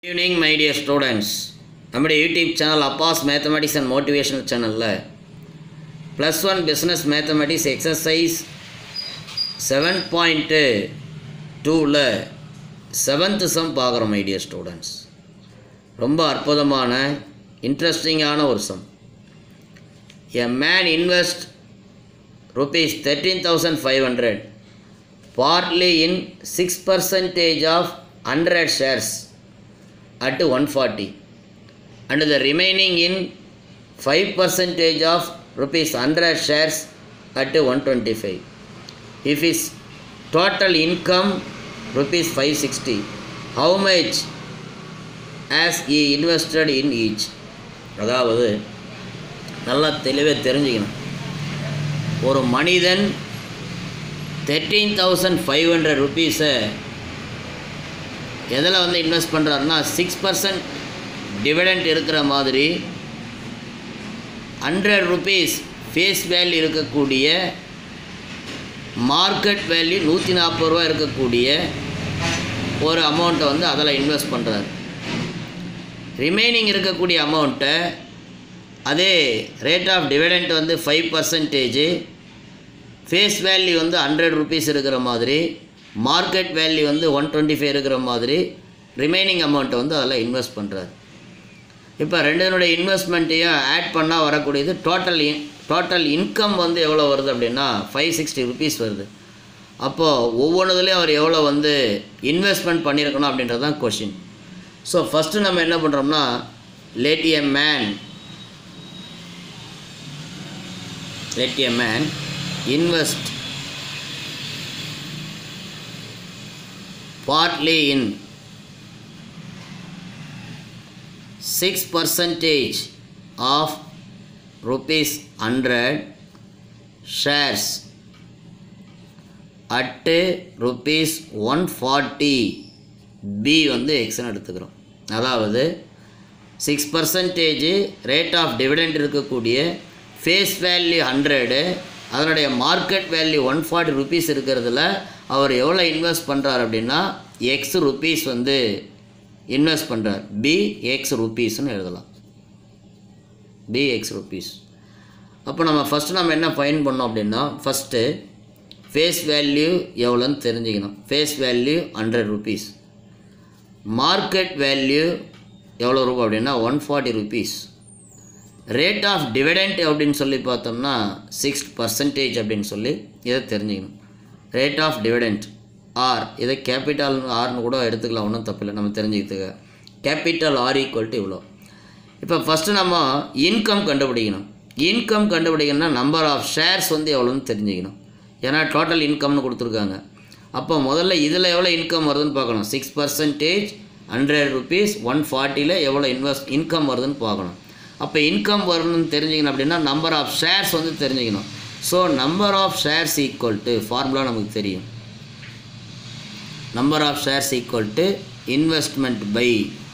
evening my dear students நம்முடைய YouTube channel Abbas mathematics and motivational சேனலில் plus one business mathematics exercise seven point டூவில் seventh sum பார்க்குறோம் my dear students ரொம்ப அற்புதமான இன்ட்ரெஸ்டிங்கான ஒரு sum a man invest rupees 13500 partly in 6 percentage of 100 shares at 140 and the remaining in 5 percentage of rupees 100 shares at 125 if his total income rupees 560 how much as he invested in each அதாவது நல்லா தெளிவாக தெரிஞ்சுக்கணும் ஒரு மனிதன் thirteen thousand five hundred ருபீஸை எதில் வந்து invest பண்ணுறாருன்னா சிக்ஸ் பர்சன்ட் டிவிடெண்ட் இருக்கிற மாதிரி ஹண்ட்ரட் ருபீஸ் ஃபேஸ் வேல்யூ இருக்கக்கூடிய மார்க்கெட் வேல்யூ நூற்றி நாற்பது ரூபா இருக்கக்கூடிய ஒரு அமௌண்ட்டை வந்து அதில் இன்வெஸ்ட் பண்ணுறாரு ரிமைனிங் இருக்கக்கூடிய அமௌண்ட்டை அதே ரேட் ஆஃப் டிவிடெண்ட் வந்து ஃபைவ் பர்சன்டேஜ் ஃபேஸ் வேல்யூ வந்து ஹண்ட்ரட் ருபீஸ் இருக்கிற மாதிரி மார்க்கெட் வேல்யூ வந்து ஒன் டுவெண்ட்டி ஃபைவ் இருக்கிற மாதிரி ரிமைனிங் அமௌண்ட்டை வந்து அதில் இன்வெஸ்ட் பண்ணுறாரு இப்போ ரெண்டுனுடைய இன்வெஸ்ட்மெண்ட்டையும் ஆட் பண்ணால் வரக்கூடியது டோட்டல் இன் டோட்டல் இன்கம் வந்து எவ்வளோ வருது அப்படின்னா ஃபைவ் சிக்ஸ்டி ருபீஸ் வருது அப்போது ஒவ்வொன்றுதுலேயும் அவர் எவ்வளோ வந்து இன்வெஸ்ட்மெண்ட் பண்ணியிருக்கணும் அப்படின்றது தான் கொஷின் ஸோ ஃபஸ்ட்டு நம்ம என்ன பண்ணுறோம்னா let a man let a man invest partly in 6 percentage of rupees 100 shares at rupees 140 b வந்து எக்ஸ்னு எடுத்துக்கிறோம் அதாவது six percentage rate of dividend இருக்கக்கூடிய ஃபேஸ் வேல்யூ ஹண்ட்ரடு அதனுடைய market value one forty rupees இருக்கிறதுல அவர் எவ்வளோ இன்வெஸ்ட் பண்ணுறார் அப்படின்னா எக்ஸ் ருபீஸ் வந்து இன்வெஸ்ட் பண்ணுறார் பி எக்ஸ் ருபீஸ்னு எழுதலாம் பி எக்ஸ் ருபீஸ் அப்போ நம்ம ஃபஸ்ட்டு நம்ம என்ன ஃபைன் பண்ணோம் அப்படின்னா ஃபஸ்ட்டு ஃபேஸ் வேல்யூ எவ்வளோன்னு தெரிஞ்சுக்கணும் face value hundred rupees market value எவ்வளோ ரூபா அப்படின்னா one forty rupees rate of dividend அப்படின்னு சொல்லி பார்த்தோம்னா சிக்ஸ் பர்சன்டேஜ் அப்படின்னு சொல்லி இதை தெரிஞ்சுக்கணும் ரேட் ஆஃப் டிவிடெண்ட் ஆர் இதை கேபிட்டல் ஆர்னு கூட எடுத்துக்கலாம் ஒன்றும் தப்பில்லை நம்ம தெரிஞ்சுக்கிறதுக்கு கேபிட்டல் ஆர் ஈக்குவல் டு இவ்வளோ இப்போ ஃபஸ்ட்டு நம்ம இன்கம் கண்டுபிடிக்கணும் இன்கம் கண்டுபிடிக்கணும்னா நம்பர் ஆஃப் ஷேர்ஸ் வந்து எவ்வளோன்னு தெரிஞ்சுக்கணும் ஏன்னா டோட்டல் இன்கம்னு கொடுத்துருக்காங்க அப்போ முதல்ல இதில் எவ்வளோ இன்கம் வருதுன்னு பார்க்கணும் six percentage hundred rupees one ஃபார்ட்டியில் எவ்வளோ இன்வெஸ்ட் இன்கம் வருதுன்னு பார்க்கணும் அப்போ இன்கம் வரணும்னு தெரிஞ்சுக்கணும் அப்படின்னா நம்பர் ஆஃப் ஷேர்ஸ் வந்து தெரிஞ்சுக்கணும் so number of shares equal to formula நமக்கு தெரியும் number of shares equal to investment by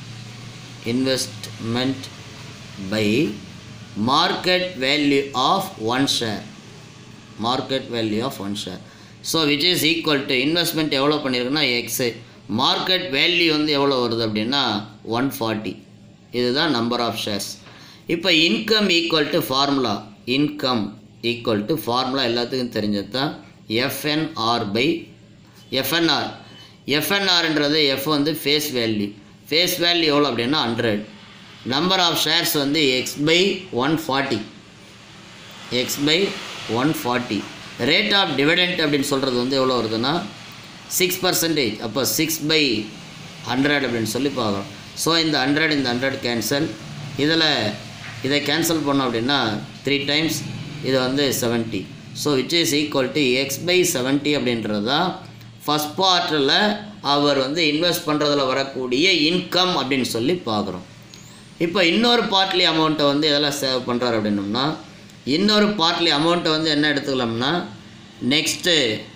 investment by market value of one share market value of one share so which is equal to investment எவ்வளோ பண்ணியிருக்குன்னா X market value வந்து எவ்வளோ வருது அப்படின்னா one forty இதுதான் number of shares இப்போ income equal to formula income equal to formula எல்லாத்துக்கும் தெரிஞ்சது தான் எஃப்என்ஆர் பை எஃப்என்ஆர் எஃப்என்ஆர்ன்றது எஃப் வந்து ஃபேஸ் வேல்யூ ஃபேஸ் வேல்யூ எவ்வளோ அப்படின்னா ஹண்ட்ரட் நம்பர் ஆஃப் ஷேர்ஸ் வந்து X by one forty X by one forty rate of dividend அப்படின்னு சொல்கிறது வந்து எவ்வளோ வருதுன்னா சிக்ஸ் பர்சன்டேஜ் அப்போ சிக்ஸ் பை ஹண்ட்ரட் அப்படின்னு சொல்லி பார்க்குறோம் ஸோ இந்த ஹண்ட்ரட் இந்த ஹண்ட்ரட் கேன்சல் இதில் இதை கேன்சல் பண்ணோம் அப்படின்னா த்ரீ டைம்ஸ் இது வந்து seventy so which is equal to X by seventy அப்படின்றது தான் ஃபஸ்ட் பார்ட்டில் அவர் வந்து இன்வெஸ்ட் பண்ணுறதுல வரக்கூடிய இன்கம் அப்படின்னு சொல்லி பார்க்குறோம் இப்போ இன்னொரு பார்ட்லி அமௌண்ட்டை வந்து எதெல்லாம் சேவ் பண்ணுறாரு அப்படின்னோம்னா இன்னொரு பார்ட்லி அமௌண்ட்டை வந்து என்ன எடுத்துக்கலாம்னா next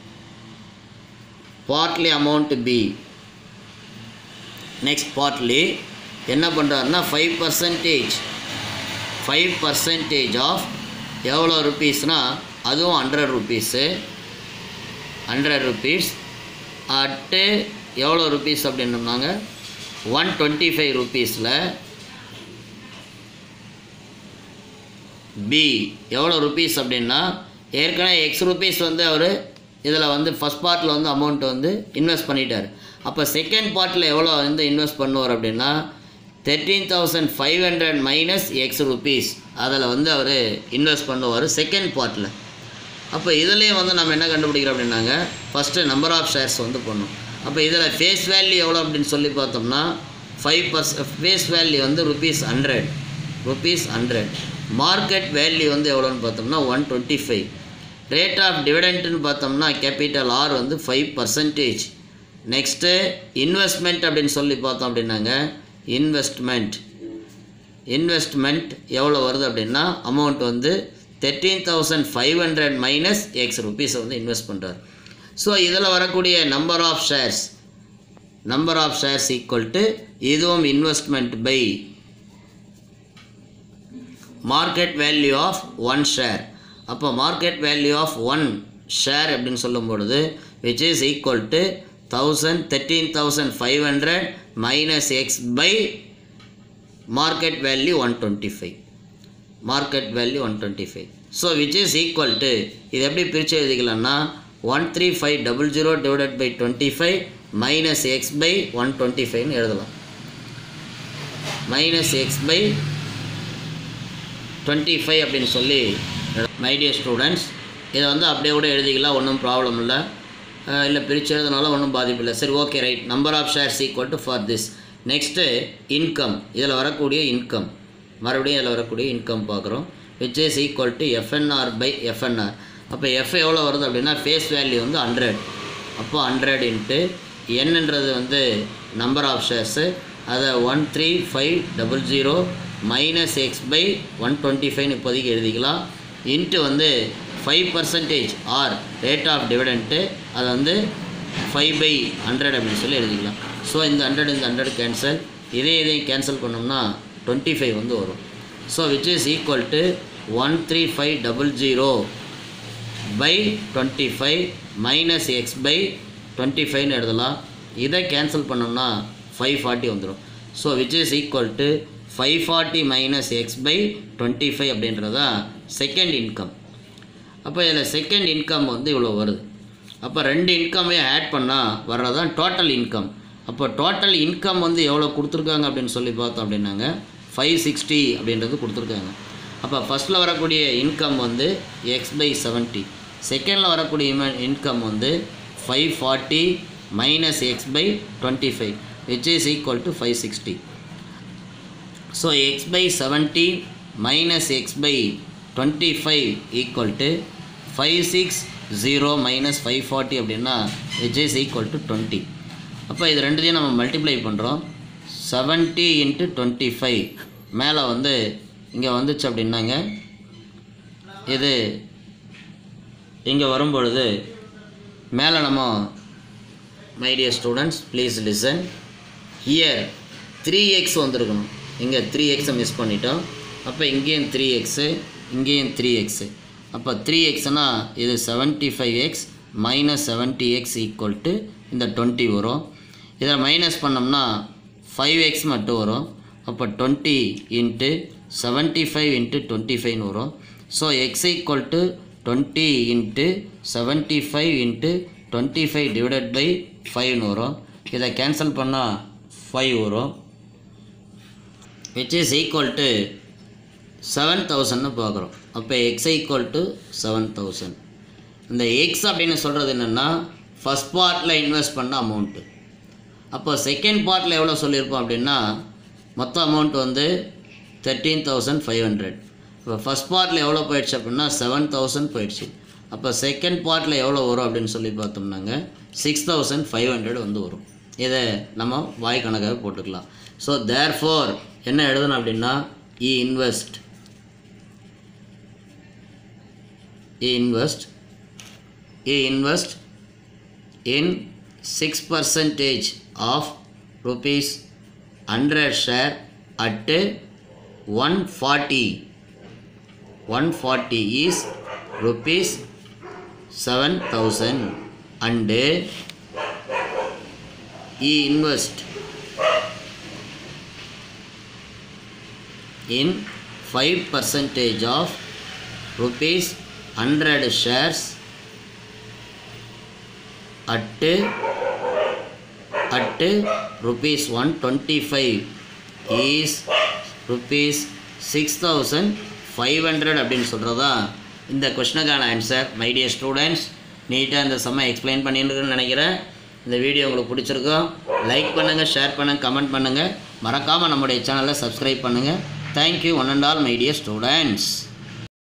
partly amount P next partly என்ன பண்ணுறாருன்னா five percentage five percentage of எவ்வளோ ருபீஸ்னால் அதுவும் hundred rupees hundred rupees at எவ்வளோ ருபீஸ் அப்படின்னோம்னாங்க ஒன் டுவெண்ட்டி ஃபைவ் ருபீஸில் பி எவ்வளோ ருபீஸ் அப்படின்னா ஏற்கனவே எக்ஸ் ருபீஸ் வந்து அவர் இதில் வந்து ஃபஸ்ட் பார்ட்டில் வந்து அமௌண்ட் வந்து இன்வெஸ்ட் பண்ணிட்டார் அப்போ செகண்ட் பார்ட்டில் எவ்வளோ வந்து இன்வெஸ்ட் பண்ணுவார் அப்படின்னா thirteen thousand five hundred minus X rupees அதில் வந்து அவர் இன்வெஸ்ட் பண்ணுவார் செகண்ட் பார்ட்டில் அப்போ இதுலேயும் வந்து நம்ம என்ன கண்டுபிடிக்கிறோம் அப்படின்னாங்க ஃபஸ்ட்டு நம்பர் ஆஃப் ஷேர்ஸ் வந்து பண்ணும் அப்போ இதில் ஃபேஸ் வேல்யூ எவ்வளோ அப்படின்னு சொல்லி பார்த்தோம்னா ஃபைவ் பர்ஸ் ஃபேஸ் வேல்யூ வந்து rupees hundred rupees hundred market value வந்து எவ்வளோன்னு பார்த்தோம்னா one twenty five rate of டிவிடெண்ட்னு பார்த்தோம்னா கேபிட்டல் ஆர் வந்து ஃபைவ் பர்சன்டேஜ் நெக்ஸ்ட்டு இன்வெஸ்ட்மெண்ட் அப்படின்னு சொல்லி பார்த்தோம் அப்படின்னாங்க இன்வெஸ்ட்மெண்ட் இன்வெஸ்ட்மெண்ட் எவ்வளோ வருது அப்படின்னா அமௌண்ட் வந்து thirteen thousand five hundred minus X ருபீஸை வந்து இன்வெஸ்ட் பண்ணுறாரு ஸோ இதில் வரக்கூடிய number of shares number of shares equal to இதுவும் investment by market value of one share அப்போ market value of one share அப்படின்னு சொல்லும் பொழுது which is equal to thousand thirteen thousand five hundred minus X by market value one twenty five market value one twenty five so which is equal to இது எப்படி பிரித்து எழுதிக்கலாம்னா one three five double zero divided by twenty five minus X by one twenty ஃபைவ்னு எழுதலாம் minus X by twenty five அப்படின்னு சொல்லி my dear students இதை வந்து அப்படியே கூட எழுதிக்கலாம் ஒன்றும் ப்ராப்ளம் இல்லை இல்லை பிரித்து எழுதுனாலும் ஒன்றும் பாதிப்பு இல்லை சரி okay right number of shares equal to for this next income இதில் வரக்கூடிய இன்கம் மறுபடியும் இதில் வரக்கூடிய இன்கம் பார்க்குறோம் which is equal to FNR by FNR அப்போ எஃப் எவ்வளோ வருது அப்படின்னா ஃபேஸ் வேல்யூ வந்து ஹண்ட்ரட் அப்போ ஹண்ட்ரட் இன்ட்டு என்னன்றது வந்து நம்பர் ஆஃப் ஷேர்ஸு அதை one three five double zero minus X by one twenty ஃபைவ்னு இப்போதைக்கு எழுதிக்கலாம் இன்ட்டு வந்து five percentage or rate of dividend அதை வந்து ஃபைவ் பை ஹண்ட்ரட் அப்படின்னு சொல்லி எழுதிக்கலாம் ஸோ இந்த ஹண்ட்ரட் இந்த ஹண்ட்ரட் கேன்சல் இதே இதையும் கேன்சல் பண்ணோம்னா டுவெண்ட்டி ஃபைவ் வந்து வரும் so which is equal to one three five double zero by twenty five minus X by twenty ஃபைவ்னு எழுதலாம் இதை கேன்சல் பண்ணோம்னா ஃபைவ் ஃபார்ட்டி வந்துடும் so which is equal to five forty minus X by twenty five அப்படின்றதா second income அப்போ இதில் second income வந்து இவ்வளோ வருது அப்போ ரெண்டு இன்கமையும் ஆட் பண்ணால் வர்றதான் டோட்டல் இன்கம் அப்போ டோட்டல் இன்கம் வந்து எவ்வளோ கொடுத்துருக்காங்க அப்படின்னு சொல்லி பார்த்தோம் அப்படின்னாங்க ஃபைவ் சிக்ஸ்டி அப்படின்றது கொடுத்துருக்காங்க அப்போ ஃபஸ்ட்டில் வரக்கூடிய இன்கம் வந்து எக்ஸ் பை செவன்ட்டி செகண்டில் வரக்கூடிய இன்கம் வந்து five forty minus X by twenty five which is equal to five sixty so X by seventy minus X by twenty five equal to five six zero minus five forty அப்படின்னா which is equal to twenty அப்போ இது ரெண்டுத்தையும் நம்ம multiply பண்ணுறோம் seventy into twenty five மேலே வந்து இங்கே வந்துச்சு அப்படின்னாங்க இது இங்கே வரும்பொழுது மேலே நம்ம my dear students please listen here three X வந்திருக்கணும் இங்கே த்ரீ எக்ஸை மிஸ் பண்ணிட்டோம் அப்போ இங்கேயும் த்ரீ எக்ஸு இங்கேயும் த்ரீ எக்ஸு அப்போ த்ரீ எக்ஸ்னால் இது seventy five X minus seventy X equal to இந்த டுவெண்ட்டி வரும் இதில் மைனஸ் பண்ணோம்னா ஃபைவ் எக்ஸ் மட்டும் வரும் அப்போ twenty into seventy five into twenty ஃபைவ்னு வரும் so X equal to twenty into seventy five into twenty five divided by ஃபைவ்னு வரும் இதை கேன்சல் பண்ணால் ஃபைவ் வரும் which is equal to seven தௌசண்ட்னு பார்க்குறோம் அப்போ X equal to seven thousand இந்த எக்ஸ் அப்படின்னு சொல்கிறது என்னென்னா ஃபஸ்ட் பார்ட்டில் இன்வெஸ்ட் பண்ண அமௌண்ட்டு அப்போ செகண்ட் பார்ட்டில் எவ்வளோ சொல்லியிருப்போம் அப்படின்னா மொத்த அமௌண்ட் வந்து தேர்ட்டீன் தௌசண்ட் ஃபைவ் ஹண்ட்ரட் இப்போ ஃபஸ்ட் பார்ட்டில் எவ்வளோ போயிடுச்சு அப்படின்னா செவன் தௌசண்ட் போயிடுச்சு அப்போ செகண்ட் பார்ட்டில் எவ்வளோ வரும் அப்படின்னு சொல்லி பார்த்தோம்னாங்க சிக்ஸ் தௌசண்ட் ஃபைவ் ஹண்ட்ரட் வந்து வரும் இதை நம்ம வாய் கணக்காக போட்டுக்கலாம் ஸோ தேர் ஃபோர் என்ன எழுதணும் அப்படின்னா இ இன்வெஸ்ட் இ இன்வெஸ்ட் இ invest in 6 percentage of rupees 100 share at 140 140 is rupees 7000 and he invest in 5 percentage of rupees 100 shares at at rupees 125 is rupees 6500 அப்படின்னு சொல்கிறதா இந்த கொஷனுக்கான ஆன்சர் மை டியர் ஸ்டூடெண்ட்ஸ் நீட்டாக இந்த செம்ம எக்ஸ்பிளைன் பண்ணியிருக்குன்னு நினைக்கிறேன் இந்த வீடியோ உங்களுக்கு பிடிச்சிருக்கோம் லைக் பண்ணுங்கள் ஷேர் பண்ணுங்கள் கமெண்ட் பண்ணுங்கள் மறக்காமல் நம்முடைய சேனலை சப்ஸ்கிரைப் பண்ணுங்கள் thank you one and all my dear students